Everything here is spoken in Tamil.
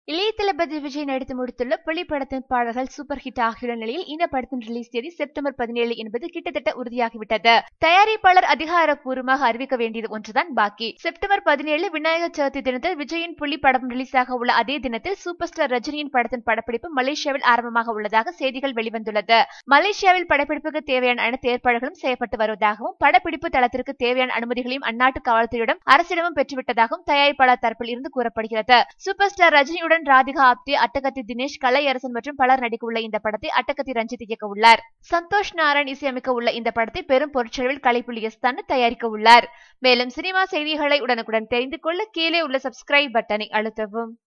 இளைய தளபதி விஜய் நடித்து முடித்துள்ள புலி படத்தின் பாடல்கள் சூப்பர் ஹிட் ஆகியுள்ள நிலையில் இந்த படத்தின் ரிலீஸ் தேதி செப்டம்பர் பதினேழு என்பது கிட்டத்தட்ட உறுதியாகிவிட்டது தயாரிப்பாளர் அதிகாரப்பூர்வமாக அறிவிக்க வேண்டியது ஒன்றுதான் பாக்கி செப்டம்பர் பதினேழு விநாயகர் சதுர்த்தி தினத்தில் விஜயின் புலி படம் ரிலீஸ் ஆக உள்ள அதே தினத்தில் சூப்பர் ஸ்டார் ரஜினியின் படத்தின் படப்பிடிப்பு மலேசியாவில் ஆரம்பமாக உள்ளதாக செய்திகள் வெளிவந்துள்ளது மலேசியாவில் படப்பிடிப்புக்கு தேவையான அனைத்து ஏற்பாடுகளும் செய்யப்பட்டு வருவதாகவும் படப்பிடிப்பு தளத்திற்கு தேவையான அனுமதிகளையும் அந்நாட்டு காவல்துறையிடம் அரசிடமும் பெற்றுவிட்டதாகவும் தயாரிப்பாளர் தரப்பில் இருந்து கூறப்படுகிறது சூப்பர் ஸ்டார் ரஜினியுடன் ராதிகா ஆப்தே அட்டகத்தி தினேஷ் கலையரசன் மற்றும் பலர் நடிக்க உள்ள இந்த படத்தை அட்டகத்தி ரஞ்சித் இயக்க உள்ளார் சந்தோஷ் நாராயண் இசையமைக்க உள்ள இந்த படத்தை பெரும் பொருட்செலவில் கலைப்புலி எஸ் தன்னு தயாரிக்க உள்ளார் மேலும் சினிமா செய்திகளை உடனுக்குடன் தெரிந்து கொள்ள கீழே உள்ள சப்ஸ்கிரைப் பட்டனை அழுத்தவும்